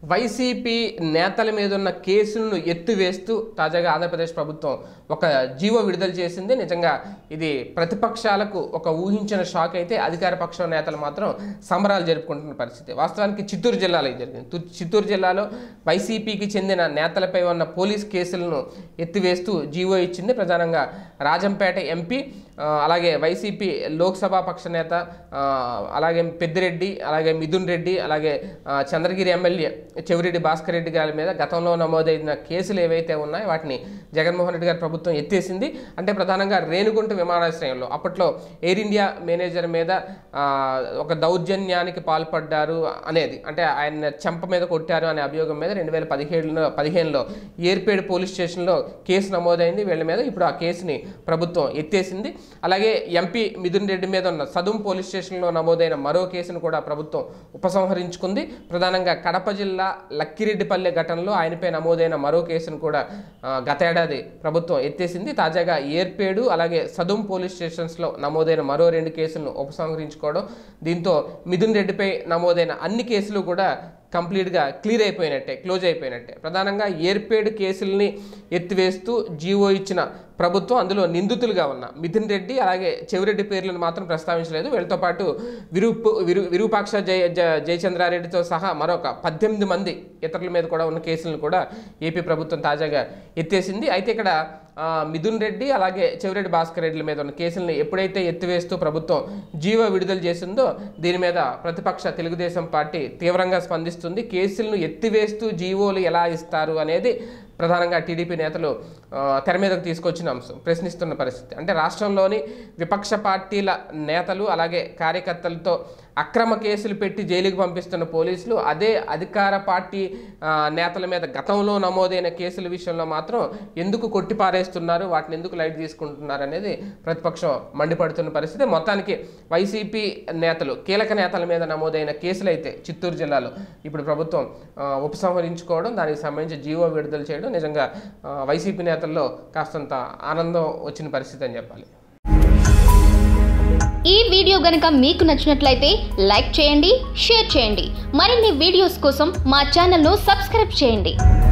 YCP నేతల మీద ఉన్న కేసులను ఎత్తివేస్తూ తాజాగా ఆంధ్రప్రదేశ్ ప్రభుత్వం ఒక జీవో విడుదల చేసింది నిజంగా ఇది ప్రతిపక్షాలకు ఒక ఊహించిన షాక్ అయితే అధికార పక్షం నేతలు మాత్రం సంబరాలు జరుపుకుంటున్న పరిస్థితి వాస్తవానికి చిత్తూరు జిల్లాలో ఇది జరిగింది తు- చిత్తూరు జిల్లాలో వైసీపీకి చెందిన నేతలపై ఉన్న పోలీస్ కేసులను ఎత్తివేస్తూ జీవో ఇచ్చింది ప్రధానంగా రాజంపేట ఎంపీ ఆ, అలాగే వైసీపీ లోక్సభ పక్ష నేత ఆ, అలాగే పెద్దిరెడ్డి అలాగే మిథున్ రెడ్డి అలాగే ఆ, చంద్రగిరి ఎమ్మెల్యే చెవిరెడ్డి భాస్కర్ రెడ్డి గారి మీద గతంలో నమోదైన కేసులు ఏవైతే ఉన్నాయో వాటిని జగన్మోహన్ రెడ్డి గారి ప్రభుత్వం ఎత్తేసింది అంటే ప్రధానంగా రేణుగుంట విమానాశ్రయంలో అప్పట్లో ఎయిర్ ఇండియా మేనేజర్ మీద ఆ, ఒక దౌర్జన్యానికి పాల్పడ్డారు అనేది అంటే ఆయన చెంప మీద కొట్టారు అనే అభియోగం మీద రెండు వేల పదిహేడులో పదిహేనులో ఏర్పేడు పోలీస్ స్టేషన్లో కేసు నమోదైంది వీళ్ళ మీద ఇప్పుడు ఆ కేసుని ప్రభుత్వం ఎత్తేసింది అలాగే ఎంపీ మిథున్ రెడ్డి మీద ఉన్న సదుం పోలీస్ స్టేషన్లో నమోదైన మరో కేసును కూడా ప్రభుత్వం ఉపసంహరించుకుంది ప్రధానంగా కడప జిల్లా లక్కిరెడ్డిపల్లె ఘటనలో ఆయనపై నమోదైన మరో కేసును కూడా ఆ, గత ఏడాది ప్రభుత్వం ఎత్తేసింది తాజాగా ఏర్పేడు అలాగే సదుం పోలీస్ స్టేషన్స్లో నమోదైన మరో రెండు కేసులను ఉపసంహరించుకోవడం దీంతో మిథున్ రెడ్డిపై నమోదైన అన్ని కేసులు కూడా కంప్లీట్గా క్లియర్ అయిపోయినట్టే క్లోజ్ అయిపోయినట్టే ప్రధానంగా ఏర్పేడు కేసుల్ని ఎత్తివేస్తూ జీవో ఇచ్చిన ప్రభుత్వం అందులో నిందితులుగా ఉన్న మిథున్ రెడ్డి అలాగే చెవిరెడ్డి పేర్లను మాత్రం ప్రస్తావించలేదు వీళ్ళతో పాటు విరూపు విరు విరూపాక్ష జయ జ- జయచంద్రారెడ్డితో సహా మరొక పద్దెనిమిది మంది ఇతరుల మీద కూడా ఉన్న కేసులను కూడా ఏపీ ప్రభుత్వం తాజాగా ఎత్తేసింది అయితే ఇక్కడ ఆ, మిథున్ రెడ్డి అలాగే చెవిరెడ్డి భాస్కర్ రెడ్డిల మీద ఉన్న కేసుల్ని ఎప్పుడైతే ఎత్తివేస్తూ ప్రభుత్వం జీవో విడుదల చేసిందో దీని మీద ప్రతిపక్ష తెలుగుదేశం పార్టీ తీవ్రంగా స్పందిస్తుంది కేసులను ఎత్తివేస్తూ జీవోలు ఎలా ఇస్తారు అనేది ప్రధానంగా టీడీపీ నేతలు ఆ, తెర మీదకు తీసుకొచ్చిన అంశం ప్రశ్నిస్తున్న పరిస్థితి అంటే రాష్ట్రంలోని విపక్ష పార్టీల నేతలు అలాగే కార్యకర్తలతో అక్రమ కేసులు పెట్టి జైలుకి పంపిస్తున్న పోలీసులు అదే అధికార పార్టీ ఆ, నేతల మీద గతంలో నమోదైన కేసుల విషయంలో మాత్రం ఎందుకు కొట్టిపారేస్తున్నారు వాటిని ఎందుకు లైట్ తీసుకుంటున్నారు అనేది ప్రతిపక్షం మండిపడుతున్న పరిస్థితి మొత్తానికి వైసీపీ నేతలు కీలక నేతల మీద నమోదైన కేసులు అయితే చిత్తూరు జిల్లాలో ఇప్పుడు ప్రభుత్వం ఆ, ఉపసంహరించుకోవడం దానికి సంబంధించి జీవో విడుదల చేయడం నిజంగా ఆ, వైసీపీ నేతల్లో కాస్తంత ఆనందం వచ్చిన పరిస్థితి అని చెప్పాలి ఈ వీడియో గనక మీకు నచ్చినట్లయితే లైక్ చేయండి షేర్ చేయండి మరిన్ని వీడియోస్ కోసం మా ఛానల్ను సబ్స్క్రైబ్ చేయండి